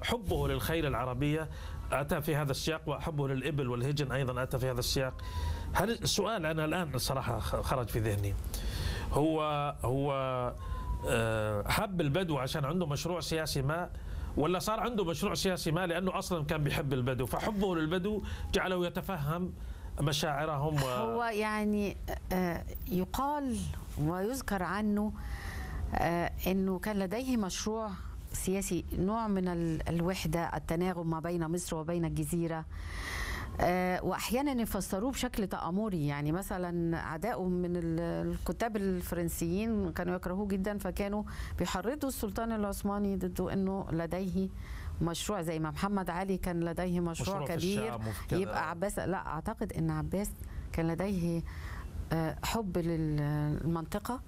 وحبه للخيل العربية أتى في هذا السياق وحبه للإبل والهجن أيضا أتى في هذا السياق هل السؤال أنا الآن الصراحة خرج في ذهني هو هو آه، حب البدو عشان عنده مشروع سياسي ما ولا صار عنده مشروع سياسي ما لأنه أصلا كان بيحب البدو فحبه للبدو جعله يتفهم مشاعرهم و... هو يعني آه، يقال ويذكر عنه آه، انه كان لديه مشروع سياسي نوع من ال- الوحده التناغم ما بين مصر وبين الجزيره آه، واحيانا يفسروه بشكل تامري يعني مثلا اعدائه من ال- الكتاب الفرنسيين كانوا يكرهوه جدا فكانوا بيحرضوا السلطان العثماني ضده انه لديه مشروع زي ما محمد علي كان لديه مشروع, مشروع في كبير الشام وفي كذا. يبقى عباس لا اعتقد ان عباس كان لديه آه، حب للمنطقه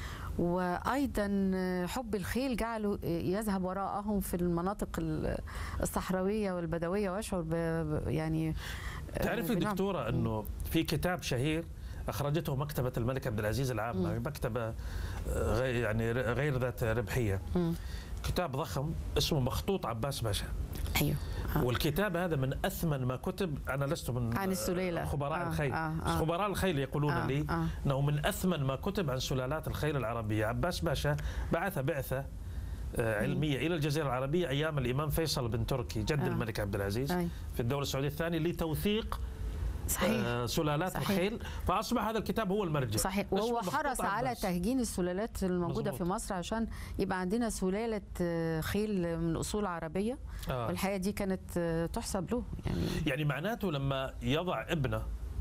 وايضا آه، حب الخيل جعله يذهب وراءهم في المناطق ال- الصحراويه والبدويه ويشعر ب ب- يعني آه، تعرفي بنوع- دكتورة أنه في كتاب شهير أخرجته مكتبة الملك عبد العزيز العامة مكتبة آه، غير يعني ر- غير ذات ربحية مم. كتاب ضخم اسمه مخطوط عباس باشا ايوه آه. والكتاب هذا من أثمن ما كتب أنا لست من عن السليلة. خبراء آه، الخيل آه، آه. خبراء الخيل يقولون آه، لي آه. أنه من أثمن ما كتب عن سلالات الخيل العربية عباس باشا بعث بعثة آه، علمية إلى الجزيرة العربية أيام الإمام فيصل بن تركي جد آه. الملك عبد العزيز أي. في الدولة السعودية الثانية لتوثيق صحيح آه، سلالات صحيح. الخيل فاصبح هذا الكتاب هو المرجع صحيح اسمه وهو مخطوط حرص على عباس. تهجين السلالات الموجوده مظبوط. في مصر عشان يبقى عندنا سلاله آه، خيل من اصول عربيه آه. والحقيقه دي كانت آه، تحسب له يعني يعني معناته لما يضع ابنه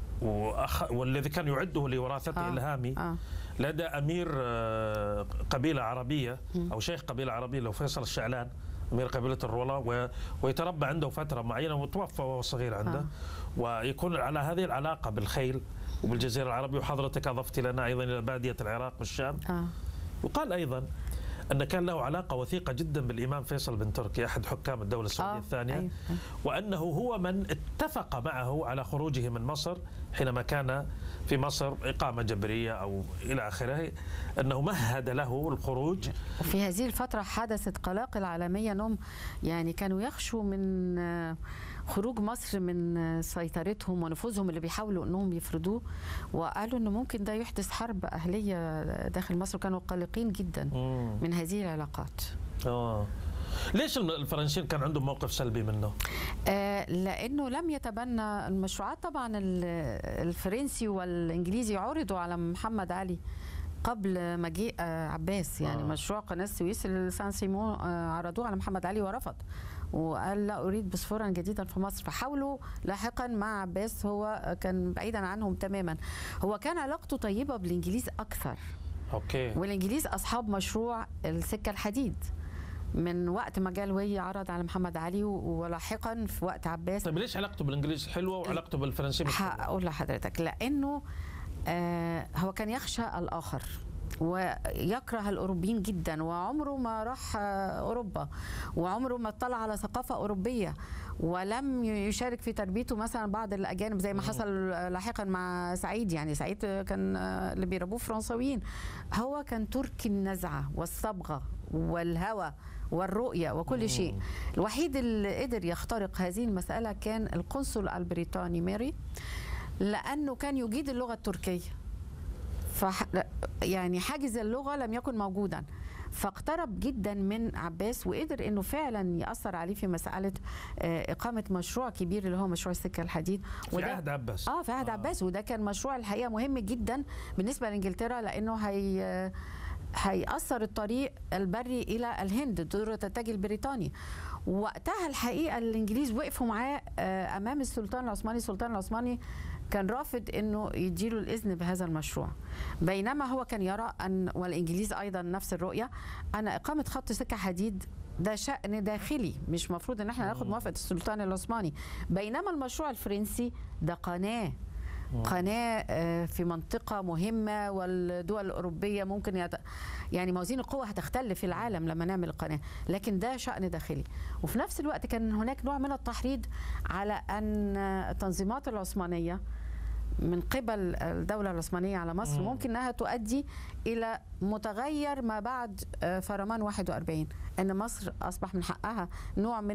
وأخ... والذي كان يعده لوراثته آه. الهامي آه. لدى امير آه، قبيله عربيه او شيخ قبيله عربيه لو فيصل الشعلان امير قبيله الرولا و... ويتربى عنده فتره معينه وتوفى وهو صغير عنده آه. ويكون على هذه العلاقه بالخيل وبالجزيره العربيه وحضرتك اضفت لنا ايضا الى باديه العراق والشام اه وقال ايضا ان كان له علاقه وثيقه جدا بالامام فيصل بن تركي احد حكام الدوله السعوديه آه، الثانيه أيوة، أيوة. وانه هو من اتفق معه على خروجه من مصر حينما كان في مصر اقامه جبريه او الى اخره انه مهد له الخروج وفي هذه الفترة حدثت قلاقل عالمية انهم يعني كانوا يخشوا من آه، خروج مصر من آه، سيطرتهم ونفوذهم اللي بيحاولوا انهم يفرضوه وقالوا انه ممكن ده يحدث حرب اهلية داخل مصر كانوا قلقين جدا مم. من هذه العلاقات اه ليش الم- الفرنسيين كان عندهم موقف سلبي منه؟ آه، لانه لم يتبنى المشروعات طبعا ال- الفرنسي والانجليزي عرضوا على محمد علي قبل مجيء آه، عباس يعني آه. آه. مشروع قناه السويس اللي سان سيمون آه، عرضوه على محمد علي ورفض وقال لا اريد بسفورا جديدا في مصر فحاولوا لاحقا مع عباس هو كان بعيدا عنهم تماما هو كان علاقته طيبه بالانجليز اكثر اوكي والانجليز اصحاب مشروع السكه الحديد من وقت ما جه الوي عرض على محمد علي و- ولاحقا في وقت عباس طيب ليش علاقته بالانجليز حلوه وعلاقته بالفرنسيين مش حلوة؟ هقول لحضرتك لانه آه هو كان يخشى الاخر ويكره الاوروبيين جدا وعمره ما راح آه، اوروبا وعمره ما اطلع على ثقافه اوروبيه ولم يشارك في تربيته مثلا بعض الاجانب زي ما حصل لاحقا مع سعيد يعني سعيد كان آه، اللي بيربوه فرنساويين هو كان تركي النزعه والصبغه والهوى والرؤيه وكل شيء الوحيد اللي قدر يخترق هذه المساله كان القنصل البريطاني ماري لانه كان يجيد اللغه التركيه فح يعني حاجز اللغه لم يكن موجودا فاقترب جدا من عباس وقدر انه فعلا ياثر عليه في مساله آه، اقامه مشروع كبير اللي هو مشروع السكه الحديد في عهد عباس اه في عهد عباس وده كان مشروع الحقيقه مهم جدا بالنسبه لانجلترا لانه هي هيأثر الطريق البري إلى الهند دور التاج البريطاني وقتها الحقيقة الإنجليز وقفوا معاه آه، أمام السلطان العثماني السلطان العثماني كان رافض انه يديله الاذن بهذا المشروع بينما هو كان يرى ان والانجليز ايضا نفس الرؤيه ان اقامه خط سكه حديد ده شأن داخلي مش مفروض ان احنا ناخد موافقه السلطان العثماني بينما المشروع الفرنسي ده قناه قناة آه، في منطقة مهمة والدول الأوروبية ممكن يت... يعني موازين القوة هتختل في العالم لما نعمل القناة لكن ده شأن داخلي وفي نفس الوقت كان هناك نوع من التحريض على أن التنظيمات العثمانية من قبل الدولة العثمانية على مصر مم. ممكن أنها تؤدي إلى متغير ما بعد آه، فرمان 41 أن مصر أصبح من حقها نوع من